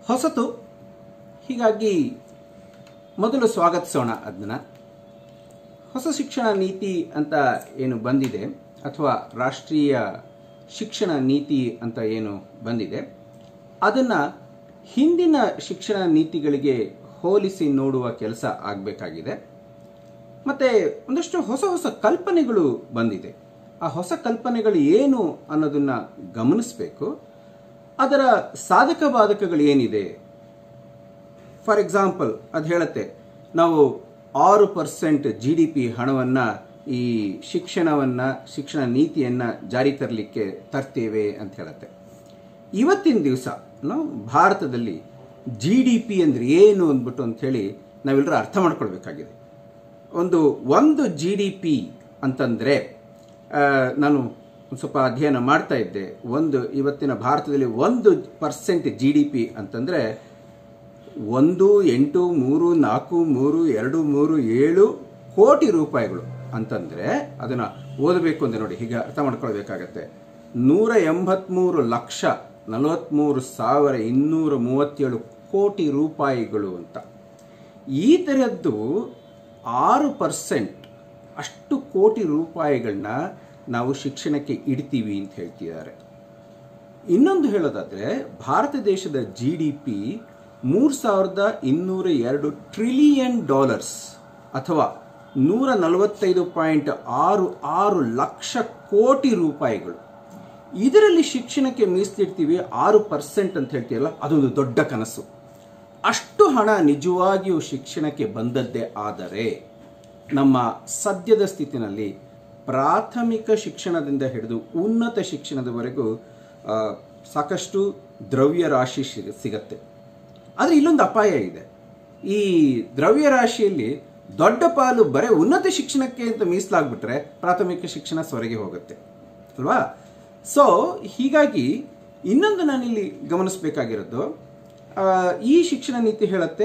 ಹೊಸತು ಹೀಗಾಗಿ ಮೊದಲು ಸ್ವಾಗತಿಸೋಣ ಅದನ್ನ ಹೊಸ ಶಿಕ್ಷಣ ನೀತಿ ಅಂತ ಏನು ಬಂದಿದೆ ಅಥವಾ ರಾಷ್ಟ್ರೀಯ ಶಿಕ್ಷಣ ನೀತಿ ಅಂತ ಏನು ಬಂದಿದೆ ಅದನ್ನು ಹಿಂದಿನ ಶಿಕ್ಷಣ ನೀತಿಗಳಿಗೆ ಹೋಲಿಸಿ ನೋಡುವ ಕೆಲಸ ಆಗಬೇಕಾಗಿದೆ ಮತ್ತು ಒಂದಷ್ಟು ಹೊಸ ಹೊಸ ಕಲ್ಪನೆಗಳು ಬಂದಿದೆ ಆ ಹೊಸ ಕಲ್ಪನೆಗಳು ಏನು ಅನ್ನೋದನ್ನ ಗಮನಿಸಬೇಕು ಅದರ ಸಾಧಕ ಬಾಧಕಗಳು ಏನಿದೆ ಫಾರ್ ಎಕ್ಸಾಂಪಲ್ ಅದು ಹೇಳುತ್ತೆ ನಾವು ಆರು ಪರ್ಸೆಂಟ್ ಜಿ ಡಿ ಪಿ ಹಣವನ್ನು ಈ ಶಿಕ್ಷಣವನ್ನು ಶಿಕ್ಷಣ ನೀತಿಯನ್ನು ಜಾರಿ ತರಲಿಕ್ಕೆ ತರ್ತೇವೆ ಅಂತ ಹೇಳುತ್ತೆ ಇವತ್ತಿನ ದಿವಸ ನಾವು ಭಾರತದಲ್ಲಿ ಜಿ ಡಿ ಪಿ ಅಂದರೆ ಏನು ಅಂದ್ಬಿಟ್ಟು ಅಂಥೇಳಿ ನಾವೆಲ್ಲರೂ ಅರ್ಥ ಮಾಡ್ಕೊಳ್ಬೇಕಾಗಿದೆ ಒಂದು ಒಂದು ಜಿ ಡಿ ಪಿ ಅಂತಂದರೆ ನಾನು ಒಂದು ಸ್ವಲ್ಪ ಅಧ್ಯಯನ ಮಾಡ್ತಾ ಇದ್ದೆ ಒಂದು ಇವತ್ತಿನ ಭಾರತದಲ್ಲಿ ಒಂದು ಪರ್ಸೆಂಟ್ ಜಿ ಡಿ ಪಿ ಅಂತಂದರೆ ಒಂದು ಎಂಟು ಮೂರು ನಾಲ್ಕು ಮೂರು ಎರಡು ಮೂರು ಏಳು ಕೋಟಿ ರೂಪಾಯಿಗಳು ಅಂತಂದರೆ ಅದನ್ನು ಓದಬೇಕು ಅಂದರೆ ನೋಡಿ ಹೀಗೆ ಅರ್ಥ ಮಾಡ್ಕೊಳ್ಬೇಕಾಗತ್ತೆ ನೂರ ಎಂಬತ್ತ್ಮೂರು ಲಕ್ಷ ನಲವತ್ತ್ಮೂರು ಸಾವಿರ ಇನ್ನೂರ ಮೂವತ್ತೇಳು ಕೋಟಿ ರೂಪಾಯಿಗಳು ಅಂತ ಈ ಥರದ್ದು ಆರು ಪರ್ಸೆಂಟ್ ಅಷ್ಟು ಕೋಟಿ ರೂಪಾಯಿಗಳನ್ನ ನಾವು ಶಿಕ್ಷಣಕ್ಕೆ ಇಡ್ತೀವಿ ಅಂತ ಹೇಳ್ತಿದ್ದಾರೆ ಇನ್ನೊಂದು ಹೇಳೋದಾದರೆ ಭಾರತ ದೇಶದ ಜಿ ಡಿ ಪಿ ಮೂರು ಸಾವಿರದ ಇನ್ನೂರ ಎರಡು ಟ್ರಿಲಿಯನ್ ಡಾಲರ್ಸ್ ಅಥವಾ ನೂರ ನಲವತ್ತೈದು ಪಾಯಿಂಟ್ ಆರು ಆರು ಲಕ್ಷ ಕೋಟಿ ರೂಪಾಯಿಗಳು ಇದರಲ್ಲಿ ಶಿಕ್ಷಣಕ್ಕೆ ಮೀಸಲಿಡ್ತೀವಿ ಆರು ಪರ್ಸೆಂಟ್ ಅಂತ ಹೇಳ್ತೀವಲ್ಲ ಅದೊಂದು ದೊಡ್ಡ ಕನಸು ಅಷ್ಟು ಹಣ ನಿಜವಾಗಿಯೂ ಶಿಕ್ಷಣಕ್ಕೆ ಬಂದದ್ದೇ ಆದರೆ ನಮ್ಮ ಸದ್ಯದ ಸ್ಥಿತಿನಲ್ಲಿ ಪ್ರಾಥಮಿಕ ಶಿಕ್ಷಣದಿಂದ ಹಿಡಿದು ಉನ್ನತ ಶಿಕ್ಷಣದವರೆಗೂ ಆ, ಸಾಕಷ್ಟು ದ್ರವ್ಯ ರಾಶಿ ಸಿಗ- ಸಿಗತ್ತೆ ಆದರೆ ಇಲ್ಲೊಂದು ಅಪಾಯ ಇದೆ ಈ ದ್ರವ್ಯ ರಾಶಿಯಲ್ಲಿ ದೊಡ್ಡ ಪಾಲು ಬರೀ ಉನ್ನತ ಶಿಕ್ಷಣಕ್ಕೆ ಅಂತ ಮೀಸಲಾಗ್ಬಿಟ್ರೆ ಪ್ರಾಥಮಿಕ ಶಿಕ್ಷಣ ಸೊರಗಿ ಹೋಗುತ್ತೆ ಅಲ್ವಾ ಸೊ ಹೀಗಾಗಿ ಇನ್ನೊಂದು ನಾನಿಲ್ಲಿ ಗಮನಿಸಬೇಕಾಗಿರೋದು ಆ, ಈ ಶಿಕ್ಷಣ ನೀತಿ ಹೇಳುತ್ತೆ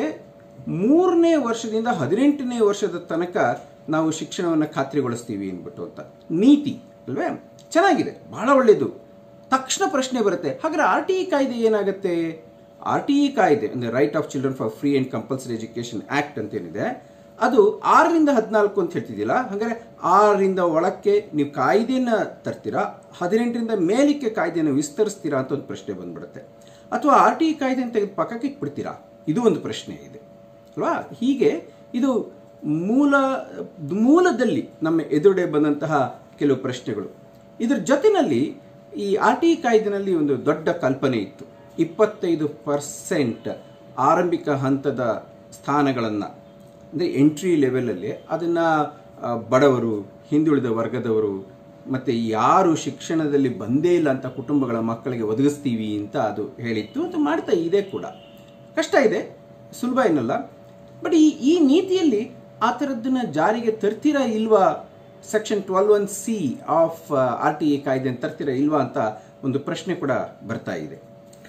ಮೂರನೇ ವರ್ಷದಿಂದ ಹದಿನೆಂಟನೇ ವರ್ಷದ ತನಕ ನಾವು ಶಿಕ್ಷಣವನ್ನು ಖಾತ್ರಿಗೊಳಿಸ್ತೀವಿ ಅಂದ್ಬಿಟ್ಟು ಅಂತ ನೀತಿ ಅಲ್ವೇ ಚೆನ್ನಾಗಿದೆ ಬಹಳ ಒಳ್ಳೆಯದು ತಕ್ಷಣ ಪ್ರಶ್ನೆ ಬರುತ್ತೆ ಹಾಗಾದ್ರೆ ಆರ್ ಟಿ ಇ ಕಾಯ್ದೆ ಏನಾಗುತ್ತೆ ಆರ್ ಟಿ ಇ ಕಾಯ್ದೆ ಅಂದರೆ right of children for free and compulsory education act ಅಂತ ಏನಿದೆ ಅದು ಆರರಿಂದ ಹದಿನಾಲ್ಕು ಅಂತ ಹೇಳ್ತಿದ್ದಿಲ್ಲ ಹಾಗಾದ್ರೆ ಆರರಿಂದ ಒಳಕ್ಕೆ ನೀವು ಕಾಯ್ದೆನ ತರ್ತೀರಾ ಹದಿನೆಂಟರಿಂದ ಮೇಲಕ್ಕೆ ಕಾಯ್ದೆಯನ್ನು ವಿಸ್ತರಿಸ್ತೀರಾ ಅಂತ ಒಂದು ಪ್ರಶ್ನೆ ಬಂದ್ಬಿಡುತ್ತೆ ಅಥವಾ ಆರ್ ಟಿ ಇ ಕಾಯ್ದೆನ ತೆಗೆದು ಪಕ್ಕಕ್ಕೆ ಇಟ್ಬಿಡ್ತೀರಾ ಇದು ಒಂದು ಪ್ರಶ್ನೆ ಇದೆ ಅಲ್ವಾ ಹೀಗೆ ಇದು ಮೂಲ ಮೂಲದಲ್ಲಿ ನಮ್ಮ ಎದುರುಡೆ ಬಂದಂತಹ ಕೆಲವು ಪ್ರಶ್ನೆಗಳು ಇದ್ರ ಜೊತೆಯಲ್ಲಿ ಈ ಆರ್ ಟಿ ಕಾಯ್ದೆನಲ್ಲಿ ಒಂದು ದೊಡ್ಡ ಕಲ್ಪನೆ ಇತ್ತು ಇಪ್ಪತ್ತೈದು ಪರ್ಸೆಂಟ್ ಆರಂಭಿಕ ಹಂತದ ಸ್ಥಾನಗಳನ್ನು ಅಂದರೆ ಎಂಟ್ರಿ ಲೆವೆಲಲ್ಲಿ ಅದನ್ನು ಬಡವರು ಹಿಂದುಳಿದ ವರ್ಗದವರು ಮತ್ತು ಯಾರು ಶಿಕ್ಷಣದಲ್ಲಿ ಬಂದೇ ಇಲ್ಲ ಅಂತ ಕುಟುಂಬಗಳ ಮಕ್ಕಳಿಗೆ ಒದಗಿಸ್ತೀವಿ ಅಂತ ಅದು ಹೇಳಿತ್ತು ಅಂತ ಮಾಡ್ತಾ ಇದೆ ಕೂಡ ಕಷ್ಟ ಇದೆ ಸುಲಭ ಏನಲ್ಲ ಬಟ್ ಈ ಈ ನೀತಿಯಲ್ಲಿ ಆ ಥರದ್ದನ್ನ ಜಾರಿಗೆ ತರ್ತೀರಾ ಇಲ್ವಾ section twelve one C of R T E ಕಾಯ್ದೆ ತರ್ತೀರಾ ಇಲ್ವಾ ಅಂತ ಒಂದು ಪ್ರಶ್ನೆ ಕೂಡ ಬರ್ತಾ ಇದೆ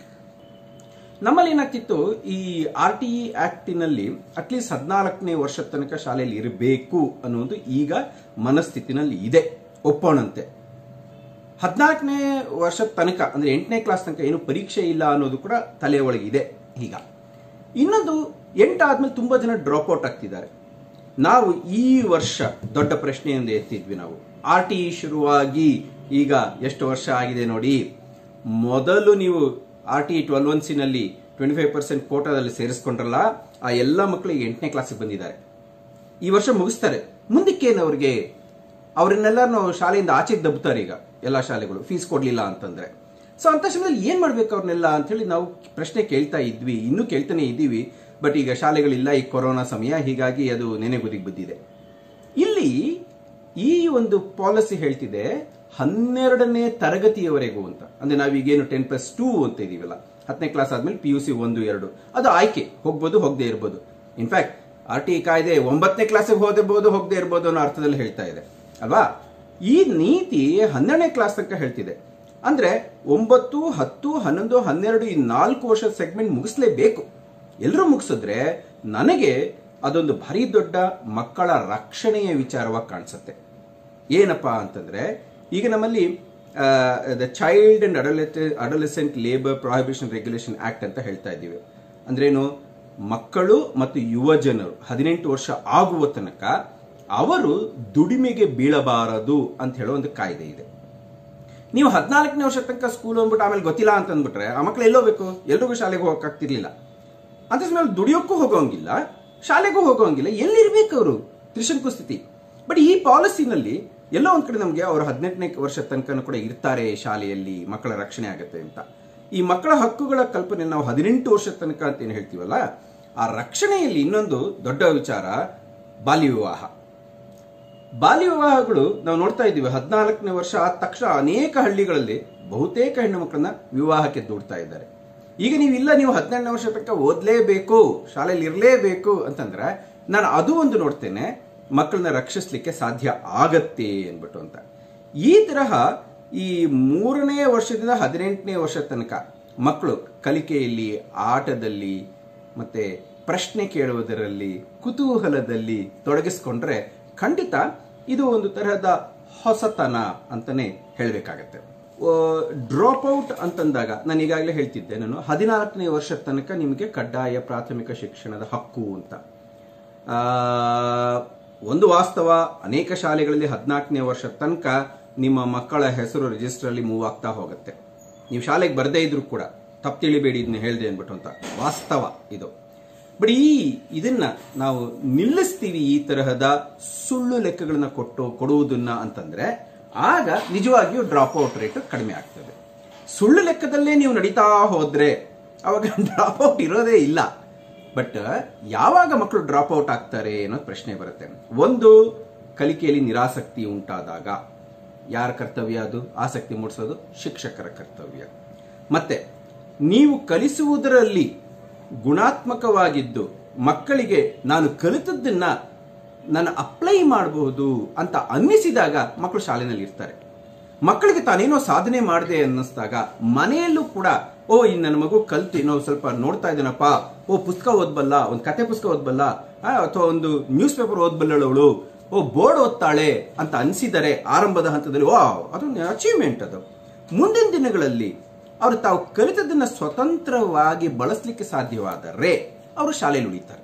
ನಮ್ಮಲ್ಲಿ ಏನಾಗ್ತಿತ್ತು ಈ ಆರ್ ಟಿ ಇ ಆಕ್ಟಿನಲ್ಲಿ ಅಟ್ಲೀಸ್ಟ್ ಹದಿನಾಲ್ಕನೇ ವರ್ಷದ ತನಕ ಶಾಲೆಯಲ್ಲಿ ಇರಬೇಕು ಅನ್ನೋದು ಈಗ ಮನಸ್ಥಿತಿನಲ್ಲಿ ಇದೆ ಒಪ್ಪೋಣಂತೆ ಹದಿನಾಲ್ಕನೇ ವರ್ಷದ ತನಕ ಅಂದ್ರೆ ಎಂಟನೇ ಕ್ಲಾಸ್ ತನಕ ಏನು ಪರೀಕ್ಷೆ ಇಲ್ಲ ಅನ್ನೋದು ಕೂಡ ತಲೆ ಒಳಗೆ ಇದೆ ಈಗ ಇನ್ನೊಂದು ಎಂಟಾದ್ಮೇಲೆ ತುಂಬಾ ಜನ ಡ್ರಾಪ್ ಔಟ್ ಆಗ್ತಿದ್ದಾರೆ ನಾವು ಈ ವರ್ಷ ದೊಡ್ಡ ಪ್ರಶ್ನೆಯಿಂದ ಎತ್ತಿದ್ವಿ ನಾವು ಆರ್ ಟಿ ಶುರುವಾಗಿ ಈಗ ಎಷ್ಟು ವರ್ಷ ಆಗಿದೆ ನೋಡಿ ಮೊದಲು ನೀವು ಆರ್ ಟಿ ಟ್ವೆಲ್ ಒನ್ ಸಿನಲ್ಲಿ ಟ್ವೆಂಟಿ ಫೈವ್ ಪರ್ಸೆಂಟ್ ಕೋಟಾದಲ್ಲಿ ಸೇರಿಸ್ಕೊಂಡ್ರಲ್ಲ ಆ ಎಲ್ಲ ಮಕ್ಕಳಿಗೆ ಎಂಟನೇ ಕ್ಲಾಸಿಗೆ ಬಂದಿದ್ದಾರೆ ಈ ವರ್ಷ ಮುಗಿಸ್ತಾರೆ ಮುಂದಕ್ಕೇನು ಅವ್ರಿಗೆ ಅವ್ರನ್ನೆಲ್ಲ ನಾವು ಶಾಲೆಯಿಂದ ಆಚೆಗೆ ದಬ್ತಾರೆ ಈಗ ಎಲ್ಲ ಶಾಲೆಗಳು ಫೀಸ್ ಕೊಡ್ಲಿಲ್ಲ ಅಂತಂದ್ರೆ ಸೊ ಅಂತ ಸಮಯದಲ್ಲಿ ಏನ್ ಮಾಡ್ಬೇಕು ಅವ್ರನ್ನೆಲ್ಲ ಅಂತ ಹೇಳಿ ನಾವು ಪ್ರಶ್ನೆ ಕೇಳ್ತಾ ಇದ್ವಿ ಇನ್ನೂ ಕೇಳ್ತಾನೆ ಇದ್ದೀವಿ ಬಟ್ ಈಗ ಶಾಲೆಗಳಿಲ್ಲ ಈ ಕೊರೋನಾ ಸಮಯ ಹೀಗಾಗಿ ಅದು ನೆನೆಗುದಿಗೆ ಬಿದ್ದಿದೆ ಇಲ್ಲಿ ಈ ಒಂದು ಪಾಲಿಸಿ ಹೇಳ್ತಿದೆ ಹನ್ನೆರಡನೇ ತರಗತಿಯವರೆಗೂ ಅಂತ ಅಂದ್ರೆ ನಾವೀಗೇನು ಟೆನ್ ಪ್ಲಸ್ ಟೂ ಅಂತ ಇದೀವಲ್ಲ ಹತ್ತನೇ ಕ್ಲಾಸ್ ಆದ್ಮೇಲೆ ಪಿ ಯು ಸಿ ಒಂದು ಎರಡು ಅದು ಆಯ್ಕೆ ಹೋಗ್ಬೋದು ಹೋಗದೆ ಇರ್ಬೋದು ಇನ್ಫ್ಯಾಕ್ಟ್ ಆರ್ ಟಿ ಕಾಯ್ದೆ ಒಂಬತ್ತನೇ ಕ್ಲಾಸಿಗೆ ಹೋದಿರ್ಬೋದು ಹೋಗದೆ ಇರ್ಬೋದು ಅನ್ನೋ ಅರ್ಥದಲ್ಲಿ ಹೇಳ್ತಾ ಇದೆ ಅಲ್ವಾ ಈ ನೀತಿ ಹನ್ನೆರಡನೇ ಕ್ಲಾಸ್ ತನಕ ಹೇಳ್ತಿದೆ ಅಂದ್ರೆ ಒಂಬತ್ತು ಹತ್ತು ಹನ್ನೊಂದು ಹನ್ನೆರಡು ಈ ನಾಲ್ಕು ವರ್ಷದ ಸೆಗ್ಮೆಂಟ್ ಮುಗಿಸ್ಲೇಬೇಕು ಎಲ್ಲರೂ ಮುಗಿಸಿದ್ರೆ ನನಗೆ ಅದೊಂದು ಭಾರಿ ದೊಡ್ಡ ಮಕ್ಕಳ ರಕ್ಷಣೆಯ ವಿಚಾರವಾಗಿ ಕಾಣಿಸುತ್ತೆ ಏನಪ್ಪಾ ಅಂತಂದ್ರೆ ಈಗ ನಮ್ಮಲ್ಲಿ the child and adolescent labour prohibition regulation act ಅಂತ ಹೇಳ್ತಾ ಇದ್ದೀವಿ ಅಂದ್ರೇನು ಮಕ್ಕಳು ಮತ್ತು ಯುವ ಜನರು ಹದಿನೆಂಟು ವರ್ಷ ಆಗುವ ತನಕ ಅವರು ದುಡಿಮೆಗೆ ಬೀಳಬಾರದು ಅಂತ ಹೇಳೋ ಒಂದು ಕಾಯ್ದೆ ಇದೆ ನೀವು ಹದಿನಾಲ್ಕನೇ ವರ್ಷ ತನಕ ಸ್ಕೂಲ್ ಅಂದ್ಬಿಟ್ಟು ಆಮೇಲೆ ಗೊತ್ತಿಲ್ಲ ಅಂತ ಅಂದ್ಬಿಟ್ರೆ ಆ ಮಕ್ಳು ಎಲ್ಲೋಬೇಕು ಎಲ್ರಿಗೂ ಶಾಲೆಗೆ ಹೋಗಕ್ಕಾಗ್ತಿರ್ಲಿಲ್ಲ ಅಂತ ಮೇಲೆ ದುಡಿಯೋಕ್ಕೂ ಹೋಗೋಂಗಿಲ್ಲ ಶಾಲೆಗೂ ಹೋಗೋಂಗಿಲ್ಲ ಎಲ್ಲಿರ್ಬೇಕು ಅವರು ತ್ರಿಶಂಕು ಸ್ಥಿತಿ ಬಟ್ ಈ ಪಾಲಿಸಿನಲ್ಲಿ ಎಲ್ಲೋ ಒಂದ್ ಕಡೆ ನಮಗೆ ಅವರು ಹದಿನೆಂಟನೇ ವರ್ಷ ತನಕ ಕೂಡ ಇರ್ತಾರೆ ಶಾಲೆಯಲ್ಲಿ ಮಕ್ಕಳ ರಕ್ಷಣೆ ಆಗುತ್ತೆ ಅಂತ ಈ ಮಕ್ಕಳ ಹಕ್ಕುಗಳ ಕಲ್ಪನೆ ನಾವು ಹದಿನೆಂಟು ವರ್ಷ ತನಕ ಅಂತ ಏನು ಹೇಳ್ತೀವಲ್ಲ ಆ ರಕ್ಷಣೆಯಲ್ಲಿ ಇನ್ನೊಂದು ದೊಡ್ಡ ವಿಚಾರ ಬಾಲ್ಯ ವಿವಾಹ ಬಾಲ್ಯ ವಿವಾಹಗಳು ನಾವು ನೋಡ್ತಾ ಇದ್ದೀವಿ ಹದಿನಾಲ್ಕನೇ ವರ್ಷ ಆದ ತಕ್ಷಣ ಅನೇಕ ಹಳ್ಳಿಗಳಲ್ಲಿ ಬಹುತೇಕ ಹೆಣ್ಣು ಮಕ್ಕಳನ್ನ ವಿವಾಹಕ್ಕೆ ದೂಡ್ತಾ ಇದ್ದಾರೆ ಈಗ ನೀವು ಇಲ್ಲ ನೀವು ಹದಿನೆಂಟನೇ ವರ್ಷ ತನಕ ಓದ್ಲೇಬೇಕು ಶಾಲೆಯಲ್ಲಿ ಇರಲೇಬೇಕು ಅಂತಂದ್ರೆ ನಾನು ಅದು ಒಂದು ನೋಡ್ತೇನೆ ಮಕ್ಕಳನ್ನ ರಕ್ಷಿಸ್ಲಿಕ್ಕೆ ಸಾಧ್ಯ ಆಗತ್ತೆ ಅನ್ಬಿಟ್ಟು ಅಂತ ಈ ತರಹ ಈ ಮೂರನೇ ವರ್ಷದಿಂದ ಹದಿನೆಂಟನೇ ವರ್ಷ ತನಕ ಮಕ್ಕಳು ಕಲಿಕೆಯಲ್ಲಿ ಆಟದಲ್ಲಿ ಮತ್ತೆ ಪ್ರಶ್ನೆ ಕೇಳುವುದರಲ್ಲಿ ಕುತೂಹಲದಲ್ಲಿ ತೊಡಗಿಸ್ಕೊಂಡ್ರೆ ಖಂಡಿತ ಇದು ಒಂದು ತರಹದ ಹೊಸತನ ಅಂತಾನೆ ಹೇಳಬೇಕಾಗತ್ತೆ ಡ್ರಾಪ್ ಔಟ್ ಅಂತಂದಾಗ ನಾನು ಈಗಾಗಲೇ ಹೇಳ್ತಿದ್ದೆ ನಾನು ಹದಿನಾಲ್ಕನೇ ವರ್ಷ ತನಕ ನಿಮಗೆ ಕಡ್ಡಾಯ ಪ್ರಾಥಮಿಕ ಶಿಕ್ಷಣದ ಹಕ್ಕು ಅಂತ ಆ, ಒಂದು ವಾಸ್ತವ ಅನೇಕ ಶಾಲೆಗಳಲ್ಲಿ ಹದಿನಾಲ್ಕನೇ ವರ್ಷ ತನಕ ನಿಮ್ಮ ಮಕ್ಕಳ ಹೆಸರು ರಿಜಿಸ್ಟರ್ ಅಲ್ಲಿ ಮೂವ್ ಆಗ್ತಾ ಹೋಗುತ್ತೆ ನೀವು ಶಾಲೆಗೆ ಬರದೇ ಇದ್ರು ಕೂಡ ತಪ್ಪು ತಿಳಿಬೇಡಿ ಇದನ್ನ ಹೇಳ್ದೆ ಅನ್ಬಿಟ್ಟು ಅಂತ ವಾಸ್ತವ ಇದು ಬಟ್ ಈ ಇದನ್ನ ನಾವು ನಿಲ್ಲಿಸ್ತೀವಿ ಈ ತರಹದ ಸುಳ್ಳು ಲೆಕ್ಕಗಳನ್ನ ಕೊಟ್ಟು ಕೊಡುವುದನ್ನ ಅಂತಂದ್ರೆ ಆಗ ನಿಜವಾಗಿಯೂ ಡ್ರಾಪ್ ಔಟ್ ರೇಟ್ ಕಡಿಮೆ ಆಗ್ತದೆ ಸುಳ್ಳು ಲೆಕ್ಕದಲ್ಲೇ ನೀವು ನಡೀತಾ ಹೋದ್ರೆ ಅವಾಗ ಡ್ರಾಪ್ ಔಟ್ ಇರೋದೇ ಇಲ್ಲ ಬಟ್ ಯಾವಾಗ ಮಕ್ಕಳು ಡ್ರಾಪ್ ಔಟ್ ಆಗ್ತಾರೆ ಅನ್ನೋದು ಪ್ರಶ್ನೆ ಬರುತ್ತೆ ಒಂದು ಕಲಿಕೆಯಲ್ಲಿ ನಿರಾಸಕ್ತಿ ಉಂಟಾದಾಗ ಯಾರ ಕರ್ತವ್ಯ ಅದು ಆಸಕ್ತಿ ಮೂಡಿಸೋದು ಶಿಕ್ಷಕರ ಕರ್ತವ್ಯ ಮತ್ತೆ ನೀವು ಕಲಿಸುವುದರಲ್ಲಿ ಗುಣಾತ್ಮಕವಾಗಿದ್ದು ಮಕ್ಕಳಿಗೆ ನಾನು ಕಲಿತದ್ದನ್ನ ನಾನು ಅಪ್ಲೈ ಮಾಡಬಹುದು ಅಂತ ಅನ್ನಿಸಿದಾಗ ಮಕ್ಕಳು ಶಾಲೆನಲ್ಲಿ ಇರ್ತಾರೆ ಮಕ್ಕಳಿಗೆ ತಾನೇನೋ ಸಾಧನೆ ಮಾಡಿದೆ ಅನ್ನಿಸ್ದಾಗ ಮನೆಯಲ್ಲೂ ಕೂಡ ಓ ಈ ನನ್ನ ಮಗು ಕಲ್ತು ಏನೋ ಸ್ವಲ್ಪ ನೋಡ್ತಾ ಇದ್ದಾನಪ್ಪ ಓ ಪುಸ್ತಕ ಓದ್ಬಲ್ಲ ಒಂದು ಕತೆ ಪುಸ್ತಕ ಓದ್ಬಲ್ಲ ಆ, ಅಥವಾ ಒಂದು ನ್ಯೂಸ್ ಪೇಪರ್ ಓದ್ಬಲ್ಲವಳು ಓ ಬೋರ್ಡ್ ಓದ್ತಾಳೆ ಅಂತ ಅನಿಸಿದರೆ ಆರಂಭದ ಹಂತದಲ್ಲಿ ವಾ ಅದೊಂದು ಅಚೀವ್ಮೆಂಟ್ ಅದು ಮುಂದಿನ ದಿನಗಳಲ್ಲಿ ಅವರು ತಾವು ಕಲಿತದನ್ನ ಸ್ವತಂತ್ರವಾಗಿ ಬಳಸಲಿಕ್ಕೆ ಸಾಧ್ಯವಾದರೆ ಅವರು ಶಾಲೆಯಲ್ಲಿ ಉಳಿತಾರೆ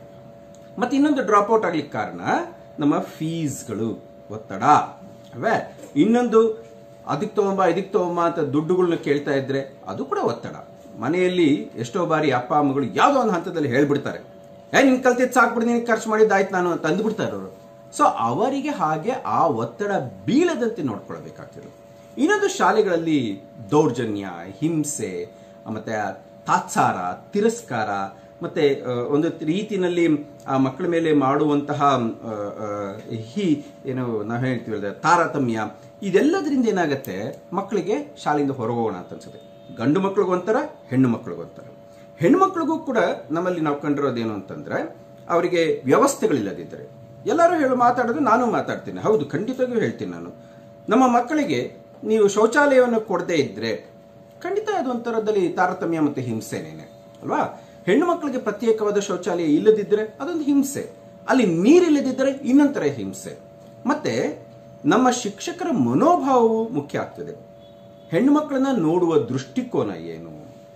ಮತ್ತೆ ಇನ್ನೊಂದು ಡ್ರಾಪ್ ಔಟ್ ಆಗ್ಲಿಕ್ಕೆ ಕಾರಣ ನಮ್ಮ ಫೀಸ್ಗಳು ಒತ್ತಡ ಅವೇ ಇನ್ನೊಂದು ಅದಕ್ಕೆ ತಗೊಂಬ ಇದಕ್ಕೆ ತಗೊಂಬ ಅಂತ ದುಡ್ಡುಗಳನ್ನ ಕೇಳ್ತಾ ಇದ್ರೆ ಅದು ಕೂಡ ಒತ್ತಡ ಮನೆಯಲ್ಲಿ ಎಷ್ಟೋ ಬಾರಿ ಅಪ್ಪ ಅಮ್ಮಗಳು ಯಾವುದೋ ಒಂದು ಹಂತದಲ್ಲಿ ಹೇಳ್ಬಿಡ್ತಾರೆ ಏ ನಿನ್ ಕಲ್ತಿದ್ ಸಾಕ್ಬಿಡಿ ನಿನ್ ಖರ್ಚು ಮಾಡಿದ್ದಾಯ್ತು ನಾನು ಅಂತ ಅಂದ್ಬಿಡ್ತಾರೆ ಅವರು ಸೊ ಅವರಿಗೆ ಹಾಗೆ ಆ ಒತ್ತಡ ಬೀಳದಂತೆ ನೋಡ್ಕೊಳ್ಬೇಕಾಗ್ತದೆ ಇನ್ನೊಂದು ಶಾಲೆಗಳಲ್ಲಿ ದೌರ್ಜನ್ಯ ಹಿಂಸೆ ಮತ್ತೆ ತಾತ್ಸಾರ ತಿರಸ್ಕಾರ ಮತ್ತೆ ಆ, ಒಂದು ರೀತಿನಲ್ಲಿ ಆ ಮಕ್ಕಳ ಮೇಲೆ ಮಾಡುವಂತಹ ಆ, ಆ, ಹಿ ಏನು ನಾವು ಹೇಳ್ತೀವಲ್ಲ ತಾರತಮ್ಯ ಇದೆಲ್ಲದರಿಂದ ಏನಾಗುತ್ತೆ ಮಕ್ಕಳಿಗೆ ಶಾಲೆಯಿಂದ ಹೊರಗೋಗೋಣ ಅಂತ ಅನ್ಸುತ್ತೆ ಗಂಡು ಮಕ್ಳಿಗೊಂಥರ ಹೆಣ್ಣು ಮಕ್ಳಿಗೊಂಥರ ಹೆಣ್ಣು ಮಕ್ಳಿಗೂ ಕೂಡ ನಮ್ಮಲ್ಲಿ ನಾವು ಕಂಡಿರೋದೇನು ಅಂತಂದ್ರೆ ಅವರಿಗೆ ವ್ಯವಸ್ಥೆಗಳಿಲ್ಲದಿದ್ದರೆ ಎಲ್ಲರೂ ಹೇಳು ಮಾತಾಡೋದು ನಾನು ಮಾತಾಡ್ತೀನಿ ಹೌದು ಖಂಡಿತವಾಗಿಯೂ ಹೇಳ್ತೀನಿ ನಾನು ನಮ್ಮ ಮಕ್ಕಳಿಗೆ ನೀವು ಶೌಚಾಲಯವನ್ನು ಕೊಡದೇ ಇದ್ರೆ ಖಂಡಿತ ಅದು ಒಂಥರದಲ್ಲಿ ತಾರತಮ್ಯ ಮತ್ತೆ ಹಿಂಸೆನೇನೆ ಅಲ್ವಾ ಹೆಣ್ಣು ಮಕ್ಕಳಿಗೆ ಪ್ರತ್ಯೇಕವಾದ ಶೌಚಾಲಯ ಇಲ್ಲದಿದ್ದರೆ ಅದೊಂದು ಹಿಂಸೆ ಅಲ್ಲಿ ನೀರಿಲ್ಲದಿದ್ದರೆ ಇನ್ನೊಂಥರ ಹಿಂಸೆ ಮತ್ತೆ ನಮ್ಮ ಶಿಕ್ಷಕರ ಮನೋಭಾವವು ಮುಖ್ಯ ಆಗ್ತದೆ ಹೆಣ್ಣು ಮಕ್ಕಳನ್ನ ನೋಡುವ ದೃಷ್ಟಿಕೋನ ಏನು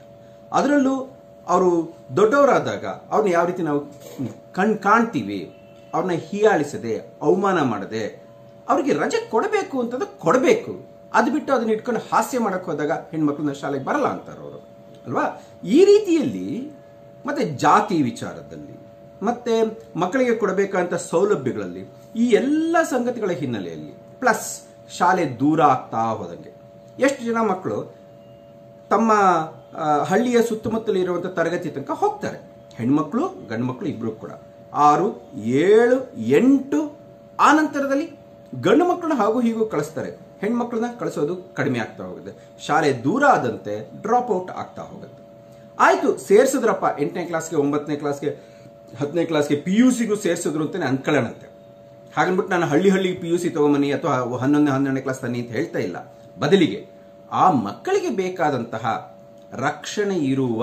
ಅದರಲ್ಲೂ ಅವರು ದೊಡ್ಡವರಾದಾಗ ಅವ್ರನ್ನ ಯಾವ ರೀತಿ ನಾವು ಕಣ್ ಕಾಣ್ತೀವಿ ಅವ್ರನ್ನ ಹೀಯಾಳಿಸದೆ ಅವಮಾನ ಮಾಡದೆ ಅವರಿಗೆ ರಜೆ ಕೊಡಬೇಕು ಅಂತಂದ್ರೆ ಕೊಡಬೇಕು ಅದು ಬಿಟ್ಟು ಅದನ್ನ ಇಟ್ಕೊಂಡು ಹಾಸ್ಯ ಮಾಡಕ್ ಹೋದಾಗ ಹೆಣ್ಮಕ್ಳನ್ನ ಶಾಲೆಗೆ ಬರಲ್ಲ ಅಂತಾರೆ ಅವರು ಅಲ್ವಾ ಈ ರೀತಿಯಲ್ಲಿ ಮತ್ತೆ ಜಾತಿ ವಿಚಾರದಲ್ಲಿ ಮತ್ತೆ ಮಕ್ಕಳಿಗೆ ಕೊಡಬೇಕಂತ ಸೌಲಭ್ಯಗಳಲ್ಲಿ ಈ ಎಲ್ಲ ಸಂಗತಿಗಳ ಹಿನ್ನೆಲೆಯಲ್ಲಿ ಪ್ಲಸ್ ಶಾಲೆ ದೂರ ಆಗ್ತಾ ಹೋದಂಗೆ ಎಷ್ಟು ಜನ ಮಕ್ಕಳು ತಮ್ಮ ಆ, ಹಳ್ಳಿಯ ಸುತ್ತಮುತ್ತಲು ಇರುವಂತ ತರಗತಿ ತನಕ ಹೋಗ್ತಾರೆ ಹೆಣ್ಮಕ್ಳು ಗಂಡು ಮಕ್ಕಳು ಇಬ್ರು ಕೂಡ ಆರು ಏಳು ಎಂಟು ಆ ನಂತರದಲ್ಲಿ ಗಂಡು ಮಕ್ಕಳನ್ನ ಹಾಗೂ ಹೀಗೂ ಕಳಿಸ್ತಾರೆ ಹೆಣ್ಮಕ್ಳನ್ನ ಕಳಿಸೋದು ಕಡಿಮೆ ಆಗ್ತಾ ಹೋಗುತ್ತೆ ಶಾಲೆ ದೂರ ಆದಂತೆ ಡ್ರಾಪ್ ಔಟ್ ಆಗ್ತಾ ಹೋಗುತ್ತೆ ಆಯ್ತು ಸೇರ್ಸಿದ್ರಪ್ಪ ಎಂಟನೇ ಕ್ಲಾಸ್ಗೆ ಒಂಬತ್ತನೇ ಕ್ಲಾಸ್ಗೆ ಹತ್ತನೇ ಕ್ಲಾಸ್ಗೆ ಪಿ ಯು ಸಿಗೂ ಸೇರ್ಸಿದ್ರು ಅಂತಾನೆ ಅನ್ಕೊಳ್ಳೋಣಂತೆ ಹಾಗನ್ಬಿಟ್ಟು ನಾನು ಹಳ್ಳಿ ಹಳ್ಳಿಗೆ ಪಿ ಯು ಸಿ ತಗೊಂಬನ್ನಿ ಅಥವಾ ಹನ್ನೊಂದನೇ ಹನ್ನೆರಡನೇ ಕ್ಲಾಸ್ ತನ್ನಿ ಅಂತ ಹೇಳ್ತಾ ಇಲ್ಲ ಬದಲಿಗೆ ಆ ಮಕ್ಕಳಿಗೆ ಬೇಕಾದಂತಹ ರಕ್ಷಣೆ ಇರುವ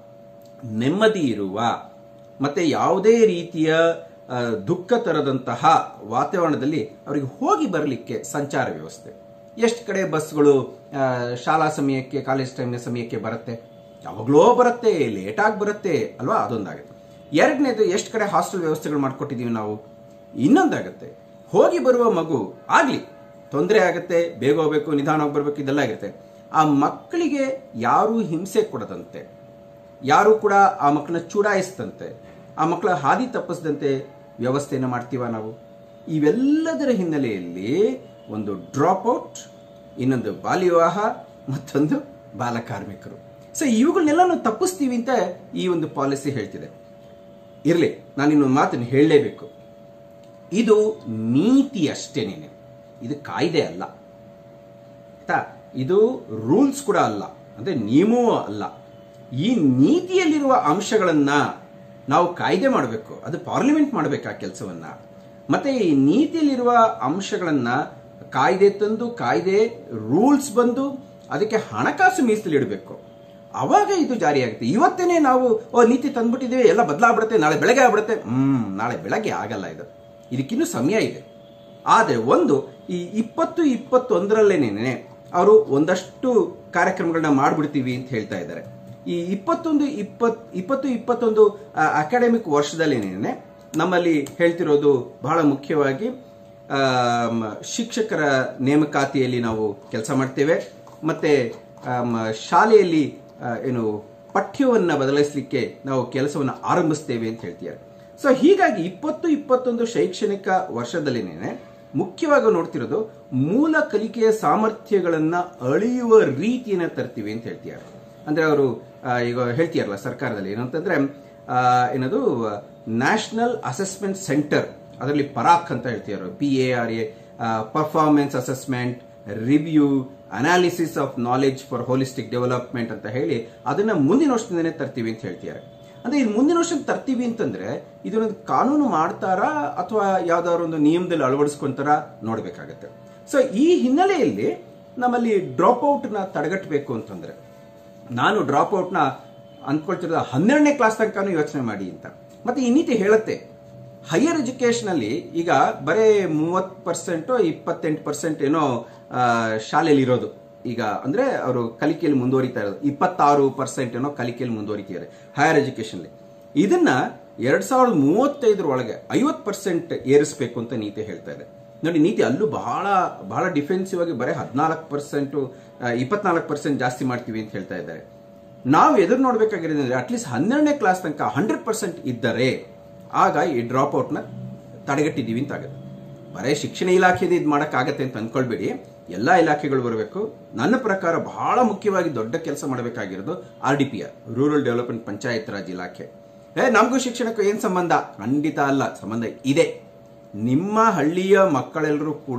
ನೆಮ್ಮದಿ ಇರುವ ಮತ್ತೆ ಯಾವುದೇ ರೀತಿಯ ಆ, ದುಃಖ ತರದಂತಹ ವಾತಾವರಣದಲ್ಲಿ ಅವರಿಗೆ ಹೋಗಿ ಬರಲಿಕ್ಕೆ ಸಂಚಾರ ವ್ಯವಸ್ಥೆ ಎಷ್ಟು ಕಡೆ ಬಸ್ಗಳು ಆ, ಶಾಲಾ ಸಮಯಕ್ಕೆ ಕಾಲೇಜ್ ಟೈಮ್ನ ಸಮಯಕ್ಕೆ ಬರುತ್ತೆ ಯಾವಾಗಲೋ ಬರುತ್ತೆ ಲೇಟಾಗಿ ಬರುತ್ತೆ ಅಲ್ವಾ ಅದೊಂದಾಗುತ್ತೆ ಎರಡನೇದು ಎಷ್ಟು ಕಡೆ ಹಾಸ್ಟೆಲ್ ವ್ಯವಸ್ಥೆಗಳು ಮಾಡಿಕೊಟ್ಟಿದ್ದೀವಿ ನಾವು ಇನ್ನೊಂದಾಗುತ್ತೆ ಹೋಗಿ ಬರುವ ಮಗು ಆಗಲಿ ತೊಂದರೆ ಆಗುತ್ತೆ ಬೇಗ ಹೋಗ್ಬೇಕು ನಿಧಾನವಾಗಿ ಬರಬೇಕು ಇದೆಲ್ಲ ಆಗಿರುತ್ತೆ ಆ ಮಕ್ಕಳಿಗೆ ಯಾರೂ ಹಿಂಸೆ ಕೊಡದಂತೆ ಯಾರು ಕೂಡ ಆ ಮಕ್ಕಳನ್ನ ಚುಡಾಯಿಸದಂತೆ ಆ ಮಕ್ಕಳ ಹಾದಿ ತಪ್ಪಿಸದಂತೆ ವ್ಯವಸ್ಥೆಯನ್ನು ಮಾಡ್ತೀವ ನಾವು ಇವೆಲ್ಲದರ ಹಿನ್ನೆಲೆಯಲ್ಲಿ ಒಂದು ಡ್ರಾಪ್ ಔಟ್ ಇನ್ನೊಂದು ಬಾಲ್ಯ ವಿವಾಹ ಮತ್ತೊಂದು ಬಾಲ ಕಾರ್ಮಿಕರು ಸೊ ಇವುಗಳನ್ನೆಲ್ಲ ನಾವು ತಪ್ಪಿಸ್ತೀವಿ ಅಂತ ಈ ಒಂದು ಪಾಲಿಸಿ ಹೇಳ್ತಿದೆ ಇರಲಿ ನಾನು ಇನ್ನೊಂದು ಮಾತನ್ನು ಹೇಳಲೇಬೇಕು ಇದು ನೀತಿ ಅಷ್ಟೇನೇನೆ ಇದು ಕಾಯ್ದೆ ಅಲ್ಲ ಆಯ್ತಾ ಇದು ರೂಲ್ಸ್ ಕೂಡ ಅಲ್ಲ ಅಂದ್ರೆ ನಿಯಮವೂ ಅಲ್ಲ ಈ ನೀತಿಯಲ್ಲಿರುವ ಅಂಶಗಳನ್ನ ನಾವು ಕಾಯ್ದೆ ಮಾಡಬೇಕು ಅದು ಪಾರ್ಲಿಮೆಂಟ್ ಮಾಡಬೇಕು ಆ ಕೆಲಸವನ್ನ ಮತ್ತೆ ಈ ನೀತಿಯಲ್ಲಿರುವ ಅಂಶಗಳನ್ನ ಕಾಯ್ದೆ ತಂದು ಕಾಯ್ದೆ ರೂಲ್ಸ್ ಬಂದು ಅದಕ್ಕೆ ಹಣಕಾಸು ಮೀಸಲಿಡಬೇಕು ಅವಾಗ ಇದು ಜಾರಿಯಾಗುತ್ತೆ ಇವತ್ತೇನೆ ನಾವು ಓ ನೀತಿ ತಂದ್ಬಿಟ್ಟಿದ್ದೀವಿ ಎಲ್ಲ ಬದಲಾಗ್ಬಿಡುತ್ತೆ ನಾಳೆ ಬೆಳಗ್ಗೆ ಆಗ್ಬಿಡುತ್ತೆ ಹ್ಮ್ ನಾಳೆ ಬೆಳಗ್ಗೆ ಆಗಲ್ಲ ಇದು ಇದಕ್ಕಿನ್ನೂ ಸಮಯ ಇದೆ ಆದರೆ ಒಂದು ಈ ಇಪ್ಪತ್ತು ಇಪ್ಪತ್ತೊಂದರಲ್ಲೇನೇನೆ ಅವರು ಒಂದಷ್ಟು ಕಾರ್ಯಕ್ರಮಗಳನ್ನ ಮಾಡ್ಬಿಡ್ತೀವಿ ಅಂತ ಹೇಳ್ತಾ ಇದ್ದಾರೆ ಈ ಇಪ್ಪತ್ತೊಂದು ಇಪ್ಪತ್ ಇಪ್ಪತ್ತು ಇಪ್ಪತ್ತೊಂದು ಅಕಾಡೆಮಿಕ್ ವರ್ಷದಲ್ಲೇನೇನೆ ನಮ್ಮಲ್ಲಿ ಹೇಳ್ತಿರೋದು ಬಹಳ ಮುಖ್ಯವಾಗಿ ಆಮ್, ಶಿಕ್ಷಕರ ನೇಮಕಾತಿಯಲ್ಲಿ ನಾವು ಕೆಲಸ ಮಾಡ್ತೇವೆ ಮತ್ತೆ ಆಮ್, ಶಾಲೆಯಲ್ಲಿ ಆ, ಏನು ಪಠ್ಯವನ್ನು ಬದಲಿಸಲಿಕ್ಕೆ ನಾವು ಕೆಲಸವನ್ನು ಆರಂಭಿಸ್ತೇವೆ ಅಂತ ಹೇಳ್ತಿದ್ದಾರೆ ಸೊ ಹೀಗಾಗಿ ಇಪ್ಪತ್ತು ಇಪ್ಪತ್ತೊಂದು ಶೈಕ್ಷಣಿಕ ವರ್ಷದಲ್ಲಿನೇ ಮುಖ್ಯವಾಗಿ ನೋಡ್ತಿರೋದು ಮೂಲ ಕಲಿಕೆಯ ಸಾಮರ್ಥ್ಯಗಳನ್ನ ಅಳಿಯುವ ರೀತಿಯನ್ನ ತರ್ತೀವಿ ಅಂತ ಹೇಳ್ತಿದ್ದಾರೆ ಅಂದ್ರೆ ಅವರು ಈಗ ಹೇಳ್ತಿಯಾರಲ್ಲ ಸರ್ಕಾರದಲ್ಲಿ ಏನಂತಂದ್ರೆ ಆ, ಏನದು ನ್ಯಾಷನಲ್ ಅಸೆಸ್ಮೆಂಟ್ ಸೆಂಟರ್ ಅದರಲ್ಲಿ ಪರಾಕ್ ಅಂತ ಹೇಳ್ತಿದ್ದಾರೆ P A R A performance assessment review analysis of knowledge for holistic development ಅಂತ ಹೇಳಿ ಅದನ್ನ ಮುಂದಿನ ವರ್ಷದಿಂದನೇ ತರ್ತೀವಿ ಅಂತ ಹೇಳ್ತಿದ್ದಾರೆ ಅಂದ್ರೆ ಇದು ಮುಂದಿನ ವರ್ಷ ತರ್ತೀವಿ ಅಂತಂದ್ರೆ ಇದನ್ನೊಂದು ಕಾನೂನು ಮಾಡ್ತಾರಾ ಅಥವಾ ಯಾವ್ದಾದ್ರು ಒಂದು ನಿಯಮದಲ್ಲಿ ಅಳವಡಿಸ್ಕೊಂತಾರ ನೋಡ್ಬೇಕಾಗತ್ತೆ ಸೊ ಈ ಹಿನ್ನೆಲೆಯಲ್ಲಿ ನಮ್ಮಲ್ಲಿ ಡ್ರಾಪ್ ಔಟ್ ನ ತಡೆಗಟ್ಟಬೇಕು ಅಂತಂದ್ರೆ ನಾನು ಡ್ರಾಪ್ ಔಟ್ ನ ಅಂದ್ಕೊಳ್ತಿರೋದು ಹನ್ನೆರಡನೇ ಕ್ಲಾಸ್ ತನಕನೂ ಯೋಚನೆ ಮಾಡಿ ಅಂತ ಮತ್ತೆ ಈ ನೀತಿ ಹೇಳುತ್ತೆ ಹೈಯರ್ ಎಜುಕೇಶನ್ ಅಲ್ಲಿ ಈಗ ಬರೇ ಮೂವತ್ ಪರ್ಸೆಂಟ್ ಇಪ್ಪತ್ತೆಂಟು ಪರ್ಸೆಂಟ್ ಏನೋ ಆ, ಶಾಲೆಯಲ್ಲಿ ಇರೋದು ಈಗ ಅಂದ್ರೆ ಅವರು ಕಲಿಕೆಯಲ್ಲಿ ಮುಂದುವರಿತಾ ಇರೋದು ಇಪ್ಪತ್ತಾರು ಪರ್ಸೆಂಟ್ ಏನೋ ಕಲಿಕೆಯಲ್ಲಿ ಮುಂದುವರಿತಿದ್ದಾರೆ ಹೈಯರ್ ಎಜುಕೇಶನ್ ಇದನ್ನ ಎರಡ್ ಸಾವಿರದ ಮೂವತ್ತೈದರ ಒಳಗೆ ಐವತ್ ಪರ್ಸೆಂಟ್ ಏರಿಸಬೇಕು ಅಂತ ನೀತಿ ಹೇಳ್ತಾ ಇದೆ ನೋಡಿ ನೀತಿ ಅಲ್ಲೂ ಬಹಳ ಬಹಳ ಡಿಫೆನ್ಸಿವ್ ಆಗಿ ಬರೀ ಹದಿನಾಲ್ಕು ಪರ್ಸೆಂಟ್ ಇಪ್ಪತ್ನಾಲ್ಕು ಪರ್ಸೆಂಟ್ ಜಾಸ್ತಿ ಮಾಡ್ತೀವಿ ಅಂತ ಹೇಳ್ತಾ ಇದ್ದಾರೆ ನಾವು ಎದುರು ನೋಡ್ಬೇಕಾಗಿರೋದು ಅಂದ್ರೆ ಅಟ್ಲೀಸ್ಟ್ ಹನ್ನೆರಡನೇ ಕ್ಲಾಸ್ ತನಕ ಹಂಡ್ರೆಡ್ ಪರ್ಸೆಂಟ್ ಇದ್ದರೆ ಆಗ ಈ ಡ್ರಾಪ್ ಔಟ್ನ ತಡೆಗಟ್ಟಿದ್ದೀವಿ ಅಂತ ಆಗುತ್ತೆ ಬರೇ ಶಿಕ್ಷಣ ಇಲಾಖೆದು ಇದು ಮಾಡೋಕ್ಕಾಗತ್ತೆ ಅಂತ ಅನ್ಕೊಳ್ಬೇಡಿ ಎಲ್ಲ ಇಲಾಖೆಗಳು ಬರಬೇಕು ನನ್ನ ಪ್ರಕಾರ ಬಹಳ ಮುಖ್ಯವಾಗಿ ದೊಡ್ಡ ಕೆಲಸ ಮಾಡಬೇಕಾಗಿರೋದು R D P R rural development Panchayat Raj ಇಲಾಖೆ ಏ ನಮಗೂ ಶಿಕ್ಷಣಕ್ಕೂ ಏನು ಸಂಬಂಧ ಖಂಡಿತ ಅಲ್ಲ ಸಂಬಂಧ ಇದೆ ನಿಮ್ಮ ಹಳ್ಳಿಯ ಮಕ್ಕಳೆಲ್ಲರೂ ಕೂಡ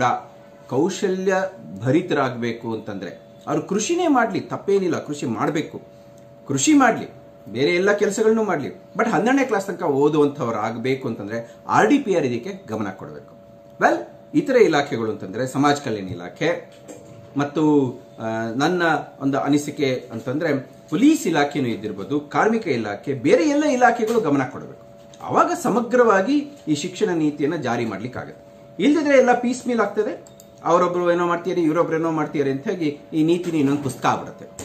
ಕೌಶಲ್ಯ ಭರಿತರಾಗಬೇಕು ಅಂತಂದ್ರೆ ಅವ್ರು ಕೃಷಿನೇ ಮಾಡಲಿ ತಪ್ಪೇನಿಲ್ಲ ಕೃಷಿ ಮಾಡಬೇಕು ಕೃಷಿ ಮಾಡಲಿ ಬೇರೆ ಎಲ್ಲ ಕೆಲಸಗಳನ್ನು ಮಾಡಲಿ ಬಟ್ ಹನ್ನೆರಡನೇ ಕ್ಲಾಸ್ ತನಕ ಓದುವಂಥವ್ರು ಆಗಬೇಕು ಅಂತಂದ್ರೆ ಆರ್ ಡಿ ಪಿ ಆರ್ ಇದಕ್ಕೆ ಗಮನ ಕೊಡಬೇಕು ವೆಲ್ ಇತರ ಇಲಾಖೆಗಳು ಅಂತಂದ್ರೆ ಸಮಾಜ ಕಲ್ಯಾಣ ಇಲಾಖೆ ಮತ್ತು ಆ, ನನ್ನ ಒಂದು ಅನಿಸಿಕೆ ಅಂತಂದ್ರೆ ಪೊಲೀಸ್ ಇಲಾಖೆನೂ ಇದ್ದಿರ್ಬೋದು ಕಾರ್ಮಿಕ ಇಲಾಖೆ ಬೇರೆ ಎಲ್ಲ ಇಲಾಖೆಗಳು ಗಮನ ಕೊಡಬೇಕು ಅವಾಗ ಸಮಗ್ರವಾಗಿ ಈ ಶಿಕ್ಷಣ ನೀತಿಯನ್ನ ಜಾರಿ ಮಾಡ್ಲಿಕ್ಕಾಗತ್ತೆ ಇಲ್ದಿದ್ರೆ ಎಲ್ಲ ಪೀಸ್ ಮೀಲ್ ಆಗ್ತದೆ ಅವರೊಬ್ರು ಏನೋ ಮಾಡ್ತೀರಿ ಇವರೊಬ್ರು ಏನೋ ಮಾಡ್ತೀರಿ ಅಂತ ಹೇಳಿ ಈ ನೀತಿನ ಇನ್ನೊಂದು ಪುಸ್ತಕ ಆಗ್ಬಿಡುತ್ತೆ